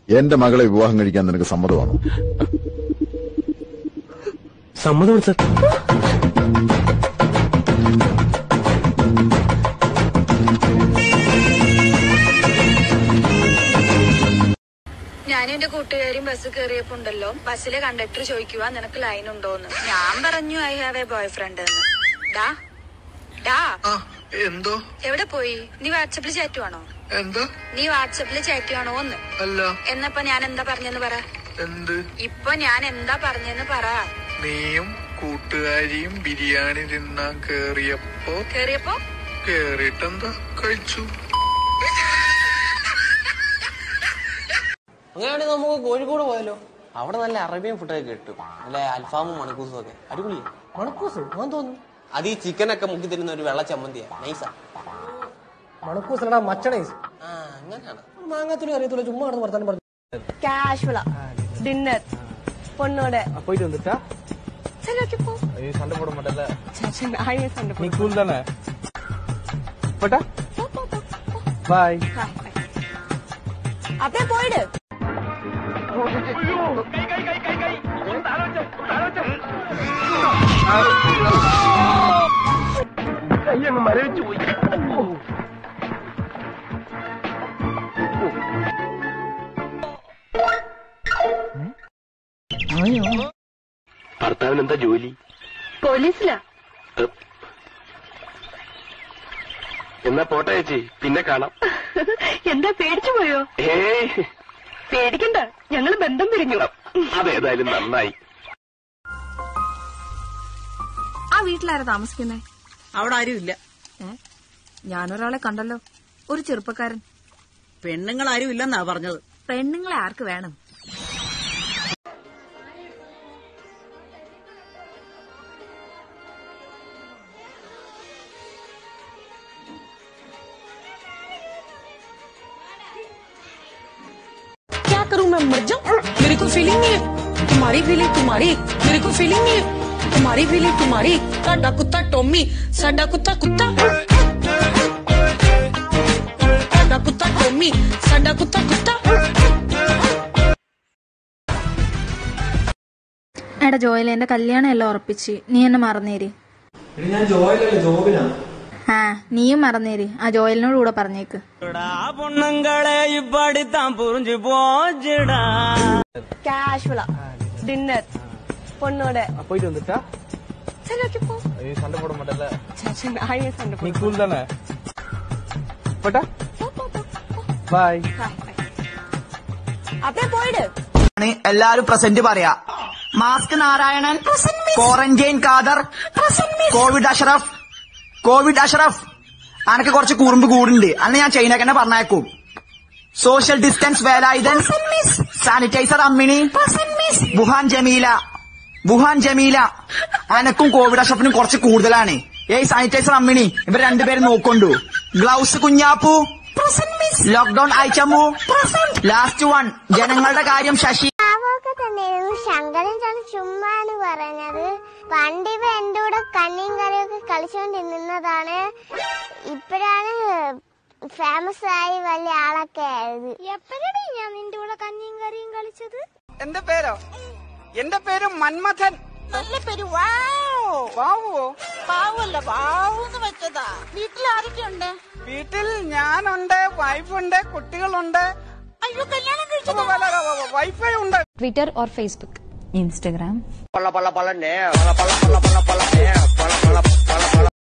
എന്റെ മകളെ വിവാഹം കഴിക്കാൻ നിനക്ക് സമ്മതമാണോ സമ്മതമാണ് സർ ഞാനും എന്റെ കൂട്ടുകാരും ബസ് കയറിയപ്പോ ഉണ്ടല്ലോ ബസ്സിലെ കണ്ടക്ടർ ചോദിക്കുക നിനക്ക് ലൈൻ ഉണ്ടോന്ന് ഞാൻ പറഞ്ഞു I have a boyfriend എന്ന് ഡാ ഡാ ആ എന്തോ എവിടെ പോയി നീ വാട്സപ്പിൽ ചാറ്റുവാണോ എന്താ നീ വാട്സപ്പിൽ ചാറ്റുവാണോ എന്ന് അല്ല എന്നപ്പോ ഞാൻ എന്താ പറഞ്ഞെന്ന് പറ എന്ത് ഇപ്പൊ ഞാൻ എന്താ പറഞ്ഞെന്ന് പറ നീയും കൂട്ടുകാരിയും ബിരിയാണി തിന്നാൻ കേറിയപ്പോ കേറിയപ്പോ കേറിട്ടെന്താ കഴിച്ചു അങ്ങനെയാണെങ്കിൽ നമുക്ക് കോഴിക്കോട് പോയാലോ അവിടെ നല്ല അറേബ്യൻ ഫുഡൊക്കെ കിട്ടും നല്ല അൽഫാമും മണക്കൂസും ഒക്കെ അടിപൊളിയാ മണക്കൂസ് ഞാൻ തോന്നുന്നു അത് ഈ ചിക്കനൊക്കെ മുക്കി തരുന്ന ഒരു വെള്ള ചമ്മന്തിയാ നൈസാ മണക്കൂസല്ലടാ മച്ചണൈസ് ആ അങ്ങനെയാണ് മാങ്ങാത്തിലും അറിയത്തില്ല ചുമ്മാ നടന്ന് വർത്താനം പറഞ്ഞു കാഷ്വലാ ഡിന്നർ പൊണ്ണോட പോയിട്ട് വന്നിട്ടാ சரி ஓகே போ சண்டை போட மாட்டேல சரி சரி நான் ஏன் சண்டை நீ போடுறேன் கூல் தானே போட்டா போ போ போ போ. பாய் Bye, bye. அப்படியே போயிடு ഭർത്താവിന് എന്താ ജോലി പോലീസിലാ എന്നാ പോട്ടെ ചേച്ചി പിന്നെ കാണാം എന്താ പേടിച്ചു പോയോ ഏയ് പേടിക്കണ്ട ഞങ്ങള് ബന്ധം പിരിഞ്ഞു അതേതായാലും നന്നായി ആ വീട്ടിലാരാ താമസിക്കുന്നേ അവിടെ ആരുമില്ല ഞാനൊരാളെ കണ്ടല്ലോ ഒരു ചെറുപ്പക്കാരൻ പെണ്ണുങ്ങൾ ആരും ഇല്ലെന്നാ പറഞ്ഞത് പെണ്ണുങ്ങളെ ആർക്ക് വേണം क्या करूं मैं मर जाऊं मेरे को फीलिंग नहीं है तुम्हारी फीलिंग तुम्हारी मेरे को फीलिंग नहीं है तुम्हारी फीलिंग तुम्हारी साडा कुत्ता टॉमी साडा कुत्ता कुत्ता साडा कुत्ता टॉमी साडा कुत्ता कुत्ता എടാ ജോയൽ എന്റെ കല്യാണം എല്ലാം ഉറപ്പിച്ച് നീ എന്നെ മറന്നേരി ഞാൻ ജോയിലല്ലേ ജോബിനാണ് ആ നീയും മറന്നേരി ആ ജോയലിനോട് കൂടെ പറഞ്ഞേക്ക് പൊണ്ണങ്ങളെ ഇപ്പടിത്താൻ പുറിஞ்சு പോച്ചിടാ കാഷ്വലാ ഡിന്നർ പൊണ്ണോட போயிட்டு வந்துட்டா சரி ஓகே போ சண்டை போட மாட்டேல சரி சரி நான் ஏன் சண்டை நீ போடுறேன் கூல் தானே போட்டா போ போ போ போ. பாய் Bye, bye. அப்படியே போயிடு എല്ലാരും പ്രസന്റ് പറയാ mask Narayanan quarantine Khader covid Ashraf covid Ashraf അനക്ക് കുറച്ച് കുറുമ്പ് കൂടുണ്ട് അന്ന് ഞാൻ ചൈനക്ക് തന്നെ പറഞ്ഞേക്കും social distance Velayudhan sanitiser Ammini Wuhan Jameela Wuhan Jameela അനക്കും കോവിഡ് അഷറഫിനും കുറച്ച് കൂടുതലാണ് ഏയ് സാനിറ്റൈസർ അമ്മിണി ഇവർ രണ്ടുപേരും നോക്കൊണ്ടു ഗ്ലൗസ് കുഞ്ഞാപ്പു ലോക്ക്ഡൌൺ അയച്ചമ്മു ലാസ്റ്റ് വൺ ജനങ്ങളുടെ കാര്യം ശശി പാവമൊക്കെ തന്നെയായിരുന്നു ശങ്കരൻ ചേട്ടൻ ചുമ്മാണ് പറഞ്ഞത് പണ്ട് ഇവ എന്റെ കൂടെ കണ്ണിയും കറിയൊക്കെ കളിച്ചോണ്ടിരുന്നതാണ് ഇപ്പോഴാണ് ഫേമസ് ആയി വലിയ ആളൊക്കെ ആയത് എപ്പോഴാണ് ഞാൻ നിന്റെ കൂടെ കഞ്ഞിയും കറിയും കളിച്ചത് എന്റെ പേരോ എന്റെ പേര് മന്മഥൻ നല്ല പേര് വാവോ പാവല്ല വാവൂന്ന് വെച്ചതാ വീട്ടിൽ ആരൊക്കെയുണ്ട് വീട്ടിൽ ഞാനുണ്ട് വൈഫുണ്ട് കുട്ടികളുണ്ട് അയ്യോ കല്യാണം കഴിച്ചത് വൈഫൈ ഉണ്ട് ട്വിറ്റർ ഓർ ഫേസ്ബുക്ക് ഇൻസ്റ്റഗ്രാം പള്ള പള്ള പള്ളന്നെ പള്ള പള്ള പള്ള പള്ള പള്ളന്നെ പള്ള പള്ള